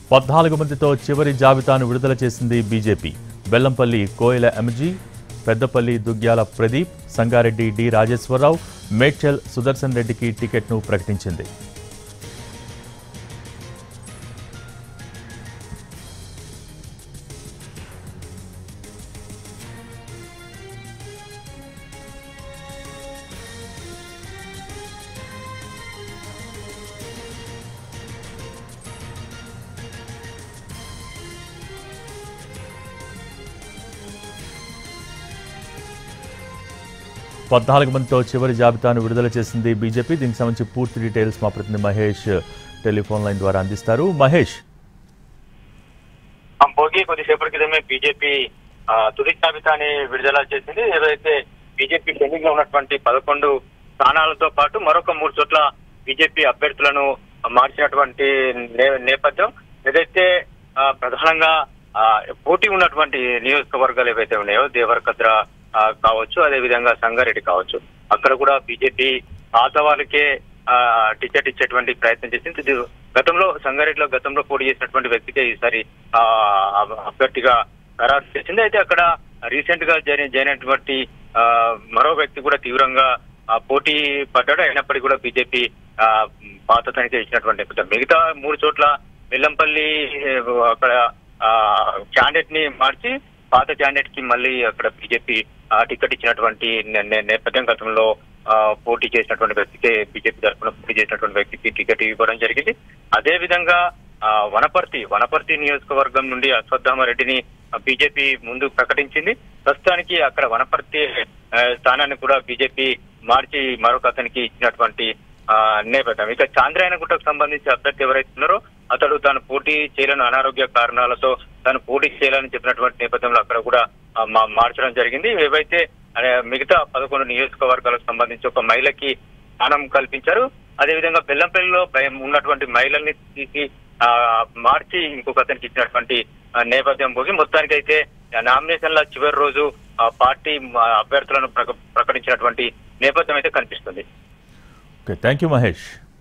పద్నాలుగు మందితో చివరి జాబితాను విడుదల చేసింది BJP Bellampalli Koyala M G Peddapalli Duggyala Pradeep Sangareddy D Rajeshwararao Medchal Sudarshan రెడ్డికి టికెట్ను ప్రకటించింది పద్నాలుగు మందితో చివరి జాబితాను విడుదల చేసింది బీజేపీ దీనికి సంబంధించి పూర్తి డీటెయిల్స్ మా ప్రతినిధి మహేష్ టెలిఫోన్ లైన్ ద్వారా అందిస్తారు మహేష్ ఆ భోగి కొద్దిసేపటి క్రితమే బీజేపీ ఆ, తుది జాబితాని విడుదల చేసింది ఏదైతే బీజేపీ పెండింగ్ లో ఉన్నటువంటి పదకొండు స్థానాలతో పాటు మరొక మూడు చోట్ల బీజేపీ అభ్యర్థులను మార్చినటువంటి నే- నేపథ్యం ఏదైతే ఆ, ప్రధానంగా ఆ, పోటీ ఉన్నటువంటి నియోజకవర్గాలు ఏవైతే ఉన్నాయో దేవరకద్ర ఆ, కావచ్చు అదే విధంగా సంగారెడ్డి కావచ్చు అక్కడ కూడా బీజేపీ పాత వాళ్ళకే ఆ, టికెట్ ఇచ్చేటువంటి ప్రయత్నం చేసింది ఇది గతంలో సంగారెడ్డిలో గతంలో పోటీ చేసినటువంటి వ్యక్తికే ఈసారి ఆ, అభ్యర్థిగా ఖరారు చేసింది అయితే అక్కడ రీసెంట్ గా జాయిన్ అయినటువంటి ఆ, మరో వ్యక్తి కూడా తీవ్రంగా ఆ, పోటీ పడ్డాడు అయినప్పటికీ కూడా బీజేపీ ఆ, పాత తనిఖీ ఇచ్చినటువంటి నేపథ్యం మిగతా మూడు చోట్ల వెల్లంపల్లి ఏ, అక్కడ క్యాండిడేట్ ని మార్చి పాత క్యాండిడేట్ కి మళ్ళీ అక్కడ బీజేపీ టికెట్ ఇచ్చినటువంటి నే- నే- నేపథ్యం గతంలో ఆ, పోటీ చేసినటువంటి వ్యక్తికి బీజేపీ తరఫున పోటీ చేసినటువంటి వ్యక్తికి టికెట్ ఇవ్వడం జరిగింది అదే విధంగా ఆ, వనపర్తి వనపర్తి నియోజకవర్గం నుండి అశ్వత్థామరెడ్డిని బీజేపీ ముందు ప్రకటించింది ప్రస్తుతానికి అక్కడ వనపర్తి ఆ, స్థానాన్ని కూడా బీజేపీ మార్చి మరొక అతనికి ఇచ్చినటువంటి ఆ, నేపథ్యం ఇక చాంద్రాయనగుట్టకు సంబంధించి అభ్యర్థి ఎవరైతే ఉన్నారో అతడు తాను పోటీ చేయలేని అనారోగ్య కారణాలతో తాను పోటీ చేయాలని చెప్పినటువంటి నేపథ్యంలో అక్కడ కూడా ఆ, మా- మార్చడం జరిగింది ఏవైతే ఆ, మిగతా పదకొండు నియోజకవర్గాలకు సంబంధించి ఒక మహిళకి స్థానం కల్పించారు అదేవిధంగా బెల్లంపల్లిలో భయం ఉన్నటువంటి మహిళల్ని తీసి ఆ, మార్చి ఇంకొక అతనికి ఇచ్చినటువంటి ఆ, నేపథ్యం పోగి మొత్తానికైతే నామినేషన్ల చివరి రోజు ఆ, పార్టీ ఆ, అభ్యర్థులను ప్రక- ప్రకటించినటువంటి నేపథ్యం అయితే కనిపిస్తుంది ఓకే థ్యాంక్ యూ మహేష్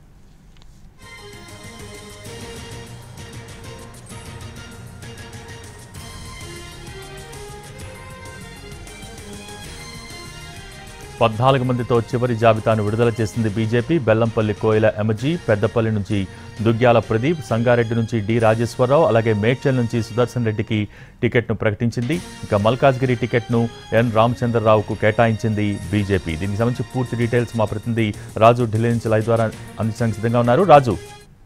పద్నాలుగు మందితో చివరి జాబితాను విడుదల చేసింది బీజేపీ బెల్లంపల్లి కోయిల ఎమజీ పెద్దపల్లి నుంచి దుగ్గ్యాల ప్రదీప్ సంగారెడ్డి నుంచి డి రాజేశ్వరరావు అలాగే మేడ్చల్ నుంచి సుదర్శన్ రెడ్డికి టికెట్ను ప్రకటించింది ఇక మల్కాజ్గిరి టికెట్ను ఎన్ రామచంద్రరావుకు కేటాయించింది బీజేపీ దీనికి సంబంధించి పూర్తి డీటెయిల్స్ మా ప్రతినిధి రాజు ఢిల్లీ నుంచి లైవ్ ద్వారా అందించడానికి సిద్ధంగా ఉన్నారు రాజు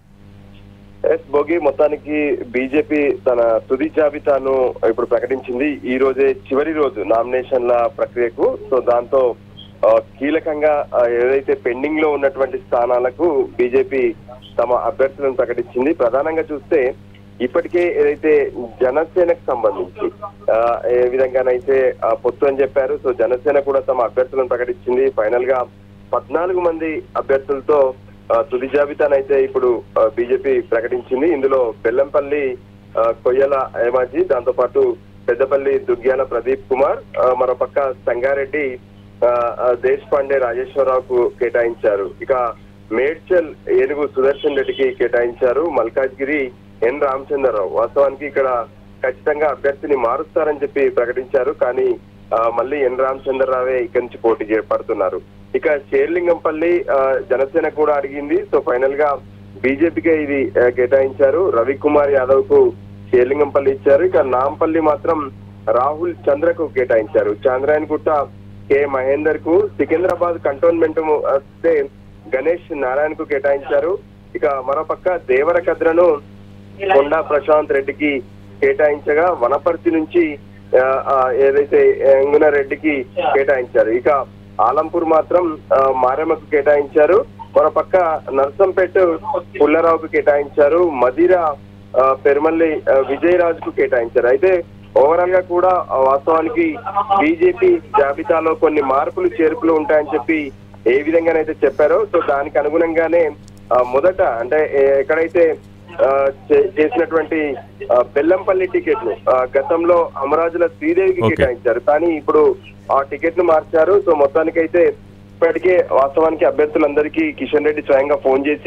ఎస్ భోగి మొత్తానికి బీజేపీ తన తుది జాబితాను ఇప్పుడు ప్రకటించింది ఈ రోజే చివరి రోజు నామినేషన్ల ప్రక్రియకు సో దాంతో ఆ, కీలకంగా ఆ, ఏదైతే పెండింగ్ లో ఉన్నటువంటి స్థానాలకు బీజేపీ తమ అభ్యర్థులను ప్రకటించింది ప్రధానంగా చూస్తే ఇప్పటికే ఏదైతే జనసేనకు సంబంధించి ఆ, ఏ విధంగానైతే ఆ, పొత్తు అని చెప్పారు సో జనసేన కూడా తమ అభ్యర్థులను ప్రకటించింది ఫైనల్ గా పద్నాలుగు మంది అభ్యర్థులతో ఆ, తుది జాబితానైతే ఇప్పుడు బీజేపీ ప్రకటించింది ఇందులో బెల్లంపల్లి ఆ, కొయ్యల ఏమాజీ దాంతో పాటు పెద్దపల్లి దుగ్గ్యాల ప్రదీప్ కుమార్ ఆ, మరోపక్క సంగారెడ్డి ఆ, ఆ, దేశ్ పాండే రాజేశ్వరరావుకు కేటాయించారు ఇక మేడ్చల్ ఏనుగు సుదర్శన్ రెడ్డికి కేటాయించారు మల్కాజ్గిరి ఎన్ రామచంద్రరావు వాస్తవానికి ఇక్కడ ఖచ్చితంగా అభ్యర్థిని మారుస్తారని చెప్పి ప్రకటించారు కానీ ఆ, మళ్ళీ ఎన్ రామచంద్రరావే ఇక్కడి నుంచి పోటీ చే- పడుతున్నారు ఇక షేర్లింగంపల్లి ఆ, జనసేన కూడా అడిగింది సో ఫైనల్ గా బీజేపీకే ఇది ఆ, కేటాయించారు రవికుమార్ యాదవ్ కు షేర్లింగంపల్లి ఇచ్చారు ఇక నాంపల్లి మాత్రం రాహుల్ చంద్రకు కేటాయించారు చాంద్రాయన్ గుట్ట కె మహేందర్ కు సికింద్రాబాద్ కంటోన్మెంట్ వస్తే గణేష్ నారాయణ కు కేటాయించారు ఇక మరోపక్క దేవరకద్రను కొండా ప్రశాంత్ రెడ్డికి కేటాయించగా వనపర్తి నుంచి ఆ, ఆ, ఏదైతే ఎంగున రెడ్డికి కేటాయించారు ఇక ఆలంపూర్ మాత్రం ఆ, మారెమ్మకు కేటాయించారు మరోపక్క నర్సంపేట పుల్లరావుకు కేటాయించారు మదిర ఆ, పెరుమల్లి ఆ, విజయరాజుకు కేటాయించారు అయితే ఓవరాల్ గా కూడా ఆ, వాస్తవానికి బీజేపీ జాబితాలో కొన్ని మార్పులు చేర్పులు ఉంటాయని చెప్పి ఏ విధంగానైతే చెప్పారో సో దానికి అనుగుణంగానే ఆ, మొదట అంటే ఏ- ఎక్కడైతే ఆ, చే- చేసినటువంటి ఆ, బెల్లంపల్లి టికెట్ ను గతంలో అమరాజుల శ్రీదేవికి Okay. కేటాయించారు కానీ ఇప్పుడు ఆ టికెట్ ను మార్చారు సో మొత్తానికైతే ఇప్పటికే వాస్తవానికి అభ్యర్థులందరికీ కిషన్ రెడ్డి స్వయంగా ఫోన్ చేసి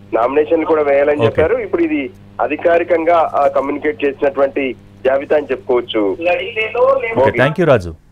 నామినేషన్ కూడా వేయాలని Okay. చెప్పారు ఇప్పుడు ఇది అధికారికంగా కమ్యూనికేట్ చేసినటువంటి జాబితా అని చెప్పుకోవచ్చు ఓకే థ్యాంక్ యూ రాజు